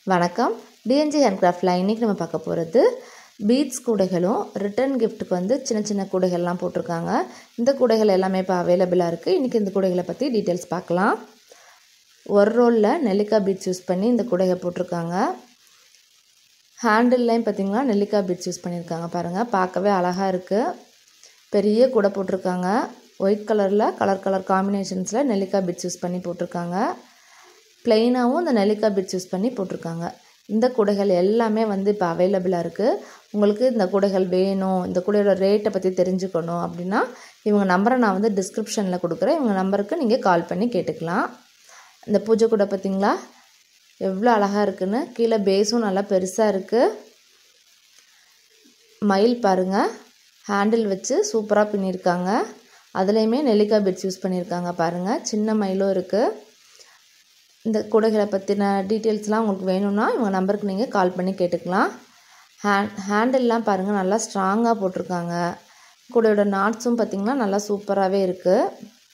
வணக்கம் டிஎன்ஜி ஹேண்ட்கிராஃப்டில் இன்றைக்கி நம்ம பார்க்க போகிறது பீட்ஸ் கூடைகளும் ரிட்டர்ன் கிஃப்ட்டுக்கு வந்து சின்ன சின்ன கூடைகள்லாம் போட்டிருக்காங்க இந்த கூடைகள் எல்லாமே இப்போ அவைலபிளாக இருக்குது இன்றைக்கி இந்த கூடைகளை பற்றி டீட்டெயில்ஸ் பார்க்கலாம் ஒரு ரோலில் நெல்லிக்காய் பீட்ஸ் யூஸ் பண்ணி இந்த கூடையை போட்டிருக்காங்க ஹேண்டில்லையும் பார்த்திங்கன்னா நெல்லிக்காய் பீட்ஸ் யூஸ் பண்ணியிருக்காங்க பாருங்கள் பார்க்கவே அழகாக இருக்குது பெரிய கூடை போட்டிருக்காங்க ஒயிட் கலரில் கலர் கலர் காம்பினேஷன்ஸில் நெல்லிக்காய் பீட்ஸ் யூஸ் பண்ணி போட்டிருக்காங்க ப்ளெயினாகவும் இந்த நெல்லிக்காய் பீட்ஸ் யூஸ் பண்ணி போட்டிருக்காங்க இந்த கூடைகள் எல்லாமே வந்து இப்போ அவைலபிளாக இருக்குது உங்களுக்கு இந்த கூடைகள் வேணும் இந்த கூடையோட ரேட்டை பற்றி தெரிஞ்சுக்கணும் அப்படின்னா இவங்க நம்பரை நான் வந்து டிஸ்கிரிப்ஷனில் கொடுக்குறேன் இவங்க நம்பருக்கு நீங்கள் கால் பண்ணி கேட்டுக்கலாம் இந்த பூஜை கூடை பார்த்திங்களா எவ்வளோ அழகாக இருக்குன்னு கீழே பேஸும் நல்லா பெருசாக இருக்குது மயில் பாருங்கள் ஹேண்டில் வச்சு சூப்பராக பின்னியிருக்காங்க அதுலேயுமே நெல்லிக்காய் பீட்ஸ் யூஸ் பண்ணியிருக்காங்க பாருங்கள் சின்ன மயிலும் இருக்குது இந்த கூடைகளை பற்றின டீட்டெயில்ஸ்லாம் உங்களுக்கு வேணும்னா இவங்க நம்பருக்கு நீங்கள் கால் பண்ணி கேட்டுக்கலாம் ஹேண்ட் ஹேண்டில்லாம் பாருங்கள் நல்லா ஸ்ட்ராங்காக போட்டிருக்காங்க கூடையோட நாட்ஸும் பார்த்திங்கன்னா நல்லா சூப்பராகவே இருக்குது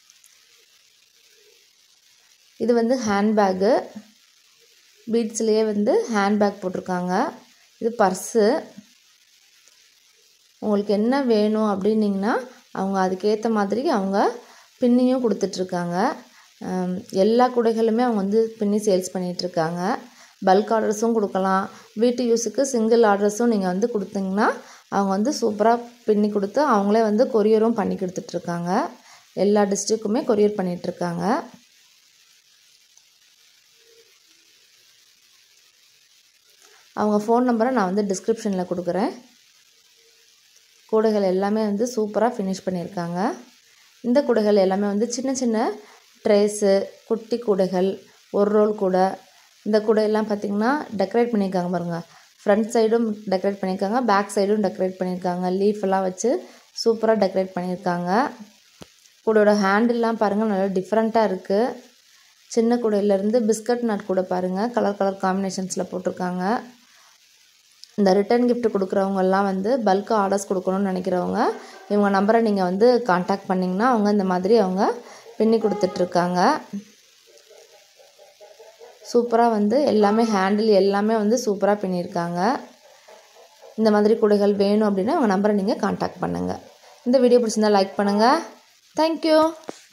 இது வந்து ஹேண்ட்பேக்கு பீட்ஸ்லேயே வந்து ஹேண்ட்பேக் போட்டிருக்காங்க இது பர்ஸு உங்களுக்கு என்ன வேணும் அப்படின்னிங்கன்னா அவங்க அதுக்கேற்ற மாதிரி அவங்க பின்னியும் கொடுத்துட்ருக்காங்க எல்லா கூடைகளுமே அவங்க வந்து பின்னி சேல்ஸ் பண்ணிகிட்ருக்காங்க பல்க் ஆர்டர்ஸும் கொடுக்கலாம் வீட்டு யூஸுக்கு சிங்கிள் ஆர்டர்ஸும் நீங்கள் வந்து கொடுத்தீங்கன்னா அவங்க வந்து சூப்பராக பின்னி கொடுத்து அவங்களே வந்து கொரியரும் பண்ணி கொடுத்துட்ருக்காங்க எல்லா டிஸ்ட்ரிக்குமே கொரியர் பண்ணிகிட்ருக்காங்க அவங்க ஃபோன் நம்பரை நான் வந்து டிஸ்கிரிப்ஷனில் கொடுக்குறேன் கூடைகள் எல்லாமே வந்து சூப்பராக ஃபினிஷ் பண்ணியிருக்காங்க இந்த கூடைகள் எல்லாமே வந்து சின்ன சின்ன ட்ரேஸு குட்டி கூடைகள் ஒரு ரோல் கூடை இந்த கூடையெல்லாம் பார்த்திங்கன்னா டெக்கரேட் பண்ணியிருக்காங்க பாருங்கள் ஃப்ரண்ட் சைடும் டெக்கரேட் பண்ணியிருக்காங்க பேக் சைடும் டெக்கரேட் பண்ணியிருக்காங்க லீஃப் எல்லாம் வச்சு சூப்பராக டெக்கரேட் பண்ணியிருக்காங்க கூடையோட ஹேண்டில்லாம் பாருங்கள் நல்லா டிஃப்ரெண்ட்டாக இருக்குது சின்ன கூடையிலேருந்து பிஸ்கட் நட் கூட பாருங்கள் கலர் கலர் காம்பினேஷன்ஸில் போட்டிருக்காங்க இந்த ரிட்டன் கிஃப்ட் கொடுக்குறவங்கெல்லாம் வந்து பல்க் ஆர்டர்ஸ் கொடுக்கணும்னு நினைக்கிறவங்க இவங்க நம்பரை நீங்கள் வந்து காண்டாக்ட் பண்ணிங்கன்னா அவங்க இந்த மாதிரி அவங்க பின்னி கொடுத்துட்ருக்காங்க சூப்பராக வந்து எல்லாமே ஹேண்டில் எல்லாமே வந்து சூப்பராக பின்னியிருக்காங்க இந்த மாதிரி கூடைகள் வேணும் அப்படின்னா அவங்க நம்பரை நீங்கள் காண்டாக்ட் பண்ணுங்கள் இந்த வீடியோ பிடிச்சிருந்தா லைக் பண்ணுங்கள் தேங்க்யூ